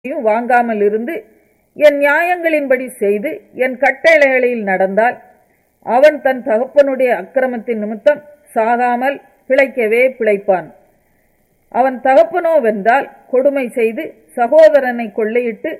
யும் வாங்காமல் இருந்து என் நியாயங்களின்படி செய்து என் கட்டளைகளில் நடந்தால் அவன் தன் தகப்பனுடைய அக்கிரமத்தின் நிமித்தம் சாகாமல் பிழைக்கவே பிழைப்பான் அவன் தகப்பனோ வென்றால் கொடுமை செய்து சகோதரனை கொள்ளையிட்டு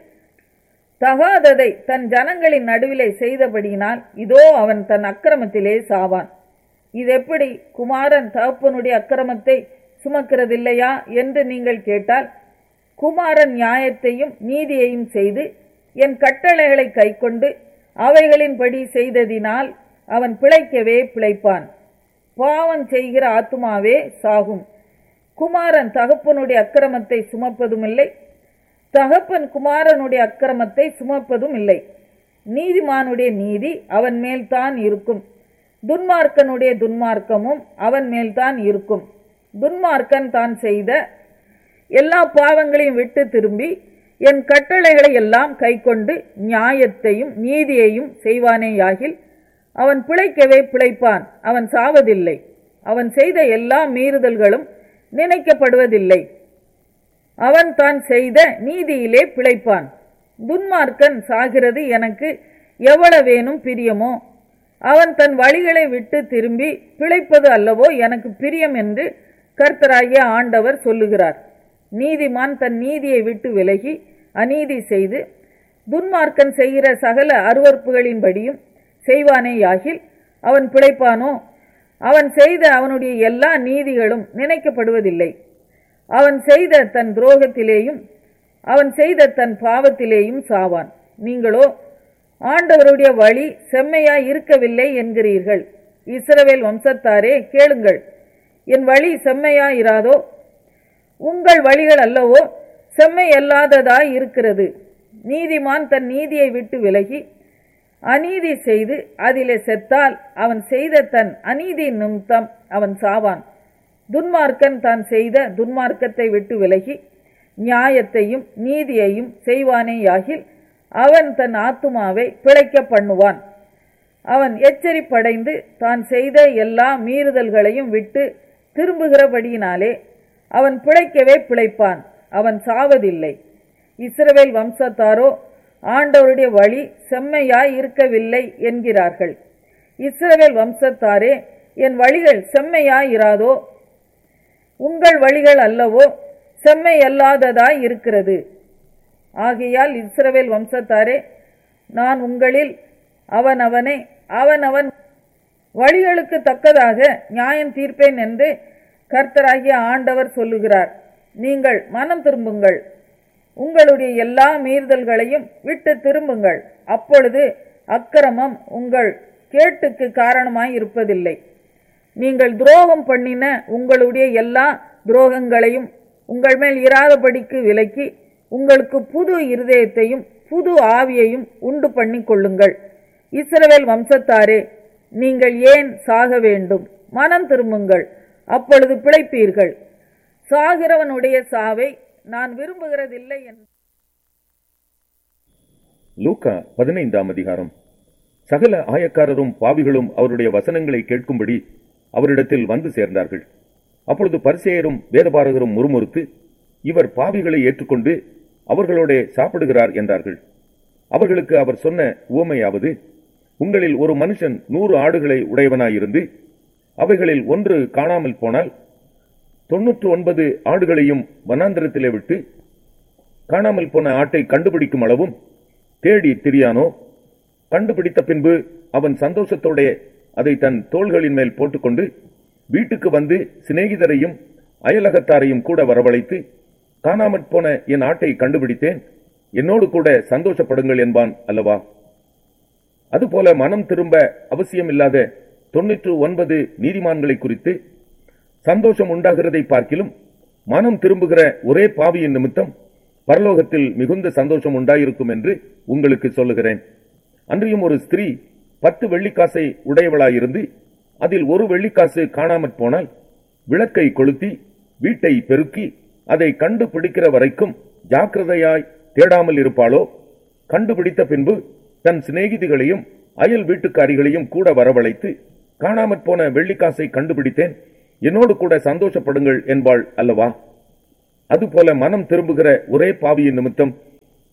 தகாததை தன் ஜனங்களின் நடுவிலே செய்தபடியினால் இதோ அவன் தன் அக்கிரமத்திலே சாவான் இது எப்படி குமாரன் தகப்பனுடைய அக்கிரமத்தை சுமக்கிறதில்லையா என்று நீங்கள் கேட்டால் குமாரன் நியாயத்தையும் நீதியையும் செய்து என் கட்டளைகளை கைக்கொண்டு அவைகளின்படி செய்ததினால் அவன் பிழைக்கவே பிழைப்பான் பாவம் செய்கிற ஆத்துமாவே சாகும் குமாரன் தகப்பனுடைய அக்கிரமத்தை சுமப்பதுமில்லை தகப்பன் குமாரனுடைய அக்கிரமத்தை சுமப்பதும் இல்லை நீதிமானுடைய நீதி அவன் மேல்தான் இருக்கும் துன்மார்க்கனுடைய துன்மார்க்கமும் அவன் மேல்தான் இருக்கும் துன்மார்க்கன் தான் செய்த எல்லா பாவங்களையும் விட்டு திரும்பி என் கட்டளைகளை எல்லாம் கைக்கொண்டு நியாயத்தையும் நீதியையும் செய்வானேயாகில் அவன் பிழைக்கவே பிழைப்பான் அவன் சாவதில்லை அவன் செய்த எல்லா மீறுதல்களும் நினைக்கப்படுவதில்லை அவன் தான் செய்த நீதியிலே பிழைப்பான் துன்மார்க்கன் சாகிறது எனக்கு எவ்வளவேனும் பிரியமோ அவன் தன் வழிகளை விட்டு திரும்பி பிழைப்பது அல்லவோ எனக்கு பிரியம் என்று கர்த்தராகிய ஆண்டவர் சொல்லுகிறார் நீதிமான் தன் நீதியை விட்டு விலகி அநீதி செய்து துன்மார்க்கன் செய்கிற சகல அருவறுப்புகளின்படியும் செய்வானேயாகில் அவன் பிழைப்பானோ அவன் செய்த அவனுடைய எல்லா நீதிகளும் நினைக்கப்படுவதில்லை அவன் செய்த தன் துரோகத்திலேயும் அவன் செய்த தன் பாவத்திலேயும் சாவான் நீங்களோ ஆண்டவருடைய வழி செம்மையாய் இருக்கவில்லை என்கிறீர்கள் இஸ்ரவேல் வம்சத்தாரே கேளுங்கள் என் வழி செம்மையாயிராதோ உங்கள் வழிகள் அல்லவோ செம்மை அல்லாததாய் இருக்கிறது நீதிமான் தன் நீதியை விட்டு விலகி அநீதி செய்து அதிலே செத்தால் அவன் செய்த தன் அநீதி நிமித்தம் அவன் சாவான் துன்மார்க்கன் தான் செய்த துன்மார்க்கத்தை விட்டு விலகி நியாயத்தையும் நீதியையும் செய்வானேயாகில் அவன் தன் ஆத்துமாவை பிழைக்க பண்ணுவான் அவன் எச்சரிப்படைந்து தான் செய்த எல்லா மீறுதல்களையும் விட்டு திரும்புகிறபடியினாலே அவன் பிழைக்கவே பிழைப்பான் அவன் சாவதில்லை இஸ்ரவேல் வம்சத்தாரோ ஆண்டவருடைய வழி செம்மையாய் இருக்கவில்லை என்கிறார்கள் இஸ்ரவேல் வம்சத்தாரே என் வழிகள் செம்மையாயிராதோ உங்கள் வழிகள் அல்லவோ செம்மை அல்லாததாய் இருக்கிறது ஆகையால் இஸ்ரவேல் வம்சத்தாரே நான் உங்களில் அவன் அவனை அவன் அவன் வழிகளுக்கு தக்கதாக நியாயம் தீர்ப்பேன் என்று கர்த்தராகிய ஆண்டவர் சொல்லுகிறார் நீங்கள் மனம் திரும்புங்கள் உங்களுடைய எல்லா மீறுதல்களையும் விட்டு திரும்புங்கள் அப்பொழுது அக்கிரமம் உங்கள் கேட்டுக்கு காரணமாய் இருப்பதில்லை நீங்கள் துரோகம் பண்ணின உங்களுடைய எல்லா துரோகங்களையும் உங்கள் மேல் இராதபடிக்கு விலக்கி உங்களுக்கு புது இருதயத்தையும் புது ஆவியையும் உண்டு பண்ணி கொள்ளுங்கள் இஸ்ரவேல் வம்சத்தாரே நீங்கள் ஏன் சாக வேண்டும் மனம் திரும்புங்கள் அப்பொழுது பிழைப்பீர்கள் சாகிறவனுடைய சாவை நான் விரும்புகிறதில்லை என்று லூக்கா பதினைந்தாம் அதிகாரம் சகல ஆயக்காரரும் பாவிகளும் அவருடைய வசனங்களை கேட்கும்படி அவரிடத்தில் வந்து சேர்ந்தார்கள் அப்பொழுது பரிசேயரும் வேதபாரகரும் முறுமுறுத்து இவர் பாவிகளை ஏற்றுக்கொண்டு அவர்களோட சாப்பிடுகிறார் என்றார்கள் அவர்களுக்கு அவர் சொன்ன உவமையாவது உங்களில் ஒரு மனுஷன் நூறு ஆடுகளை உடையவனாயிருந்து அவைகளில் ஒன்று காணாமல் போனால் தொன்னூற்று ஒன்பது ஆடுகளையும் வனாந்திரத்திலே விட்டு காணாமல் போன ஆட்டை கண்டுபிடிக்கும் அளவும் தேடி திரியானோ கண்டுபிடித்த பின்பு அவன் சந்தோஷத்தோட அதை தன் தோள்களின் மேல் போட்டுக்கொண்டு வீட்டுக்கு வந்து சிநேகிதரையும் அயலகத்தாரையும் கூட வரவழைத்து காணாமற் போன என் ஆட்டை கண்டுபிடித்தேன் என்னோடு கூட சந்தோஷப்படுங்கள் என்பான் அல்லவா அதுபோல மனம் திரும்ப அவசியமில்லாத தொன்னூற்று ஒன்பது நீதிமான்களை குறித்து சந்தோஷம் உண்டாகிறதை பார்க்கிலும் மனம் திரும்புகிற ஒரே பாவியின் நிமித்தம் பரலோகத்தில் மிகுந்த சந்தோஷம் உண்டாயிருக்கும் என்று உங்களுக்கு சொல்லுகிறேன் அன்றியும் ஒரு ஸ்திரீ பத்து வெள்ளிக்காசை உடையவளாயிருந்து அதில் ஒரு வெள்ளிக்காசு காணாமற் போனால் விளக்கை கொளுத்தி வீட்டை பெருக்கி அதை கண்டுபிடிக்கிற வரைக்கும் ஜாக்கிரதையாய் தேடாமல் இருப்பாளோ கண்டுபிடித்த பின்பு தன் சிநேகிதிகளையும் அயல் வீட்டுக்காரிகளையும் கூட வரவழைத்து காணாமற் போன வெள்ளிக்காசை கண்டுபிடித்தேன் என்னோடு கூட சந்தோஷப்படுங்கள் என்பாள் அல்லவா அதுபோல மனம் திரும்புகிற ஒரே பாவியின் நிமித்தம்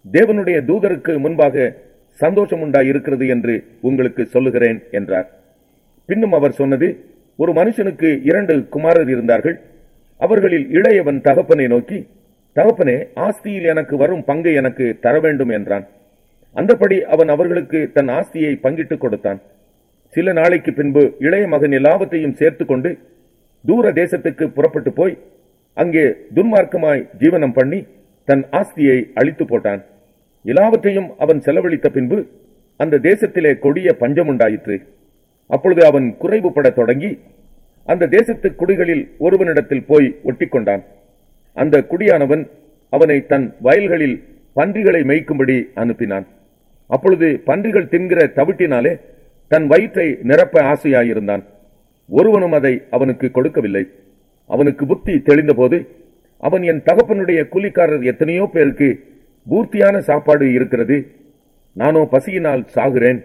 தேவனுடைய தூதருக்கு முன்பாக சந்தோஷம் உண்டாயிருக்கிறது என்று உங்களுக்கு சொல்லுகிறேன் என்றார் பின்னும் அவர் சொன்னது ஒரு மனுஷனுக்கு இரண்டு குமாரர் இருந்தார்கள் அவர்களில் இளையவன் தகப்பனை நோக்கி தகப்பனே ஆஸ்தியில் எனக்கு வரும் பங்கை எனக்கு தர வேண்டும் என்றான் அந்தபடி அவன் அவர்களுக்கு தன் ஆஸ்தியை பங்கிட்டுக் கொடுத்தான் சில நாளைக்கு பின்பு இளைய மகன் எல்லாவற்றையும் சேர்த்துக் கொண்டு தூர தேசத்துக்கு புறப்பட்டு போய் அங்கே துன்மார்க்கமாய் ஜீவனம் பண்ணி தன் ஆஸ்தியை அழித்து போட்டான் எல்லாவற்றையும் அவன் செலவழித்த பின்பு அந்த தேசத்திலே கொடிய பஞ்சம் உண்டாயிற்று அப்பொழுது அவன் குறைவுபடத் தொடங்கி அந்த தேசத்து குடிகளில் ஒருவனிடத்தில் போய் ஒட்டிக்கொண்டான் அந்த குடியானவன் அவனை தன் வயல்களில் பன்றிகளை மேய்க்கும்படி அனுப்பினான் அப்பொழுது பன்றிகள் தின்கிற தவிட்டினாலே தன் வயிற்றை நிரப்ப ஆசையாயிருந்தான் ஒருவனும் அதை அவனுக்கு கொடுக்கவில்லை அவனுக்கு புத்தி தெளிந்தபோது அவன் என் தகப்பனுடைய கூலிக்காரர் எத்தனையோ பேருக்கு பூர்த்தியான சாப்பாடு இருக்கிறது நானோ பசியினால் சாகிறேன்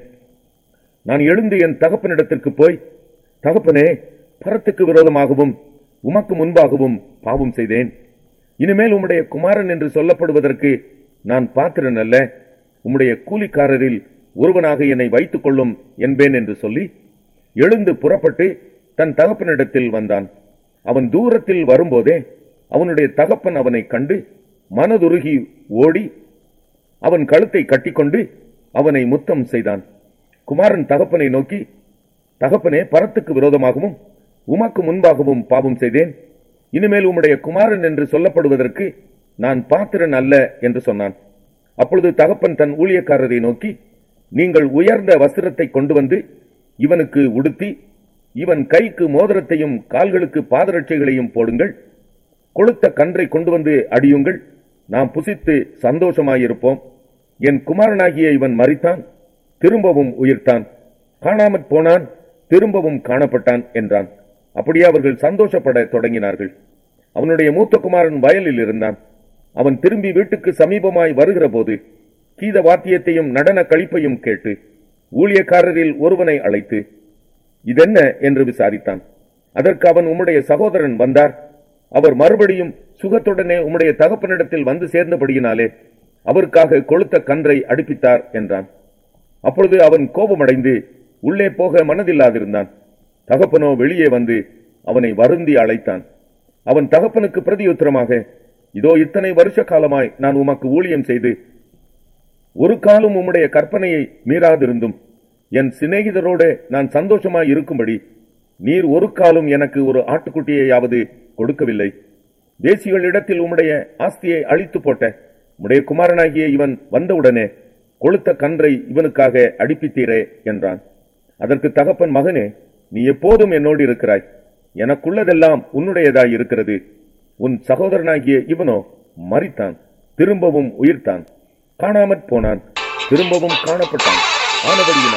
நான் எழுந்து என் தகப்பனிடத்திற்கு போய் தகப்பனே பரத்துக்கு விரோதமாகவும் உமக்கு முன்பாகவும் பாவம் செய்தேன் இனிமேல் உம்முடைய குமாரன் என்று சொல்லப்படுவதற்கு நான் பாத்திரன் அல்ல உம்முடைய கூலிக்காரரில் ஒருவனாக என்னை வைத்துக் கொள்ளும் என்பேன் என்று சொல்லி எழுந்து புறப்பட்டு தன் தகப்பனிடத்தில் வந்தான் அவன் தூரத்தில் வரும்போதே அவனுடைய தகப்பன் அவனை கண்டு மனதுருகி ஓடி அவன் கழுத்தை கட்டிக்கொண்டு அவனை முத்தம் செய்தான் குமாரன் தகப்பனை நோக்கி தகப்பனே பரத்துக்கு விரோதமாகவும் உமக்கு முன்பாகவும் பாவம் செய்தேன் இனிமேல் உம்முடைய குமாரன் என்று சொல்லப்படுவதற்கு நான் பாத்திரன் அல்ல என்று சொன்னான் அப்பொழுது தகப்பன் தன் ஊழியக்காரரை நோக்கி நீங்கள் உயர்ந்த வஸ்திரத்தை கொண்டு வந்து இவனுக்கு உடுத்தி இவன் கைக்கு மோதிரத்தையும் கால்களுக்கு பாதரட்சைகளையும் போடுங்கள் கொளுத்த கன்றை கொண்டு வந்து அடியுங்கள் நாம் புசித்து சந்தோஷமாயிருப்போம் என் குமாரனாகிய இவன் மறித்தான் திரும்பவும் உயிர்த்தான் காணாமற் போனான் திரும்பவும் காணப்பட்டான் என்றான் அப்படியே அவர்கள் சந்தோஷப்பட தொடங்கினார்கள் அவனுடைய மூத்த குமாரன் வயலில் இருந்தான் அவன் திரும்பி வீட்டுக்கு சமீபமாய் வருகிற போது கீத வாத்தியத்தையும் நடன கழிப்பையும் கேட்டு ஊழியக்காரரில் ஒருவனை அழைத்து இதென்ன என்று விசாரித்தான் அதற்கு அவன் உம்முடைய சகோதரன் வந்தார் அவர் மறுபடியும் சுகத்துடனே உம்முடைய தகப்பனிடத்தில் வந்து சேர்ந்தபடியினாலே அவருக்காக கொளுத்த கன்றை அடுப்பித்தார் என்றான் அப்பொழுது அவன் கோபமடைந்து உள்ளே போக மனதில்லாதிருந்தான் தகப்பனோ வெளியே வந்து அவனை வருந்தி அழைத்தான் அவன் தகப்பனுக்கு பிரதியுத்தரமாக இதோ இத்தனை வருஷ காலமாய் நான் உமக்கு ஊழியம் செய்து ஒரு காலம் உம்முடைய கற்பனையை மீறாதிருந்தும் என் சிநேகிதரோடு நான் சந்தோஷமாய் இருக்கும்படி நீர் ஒரு காலம் எனக்கு ஒரு ஆட்டுக்குட்டியையாவது கொடுக்கவில்லை தேசிகளிடத்தில் உம்முடைய ஆஸ்தியை அழித்து போட்ட உம்முடைய குமாரனாகிய இவன் வந்தவுடனே கொளுத்த கன்றை இவனுக்காக அடிப்பித்தீரே என்றான் அதற்கு தகப்பன் மகனே நீ எப்போதும் என்னோடு இருக்கிறாய் எனக்குள்ளதெல்லாம் உன்னுடையதாய் இருக்கிறது உன் சகோதரனாகிய இவனோ மறித்தான் திரும்பவும் உயிர்த்தான் காணாமற் போனான் திரும்பவும் காணப்பட்டான் ஆனபடியினால்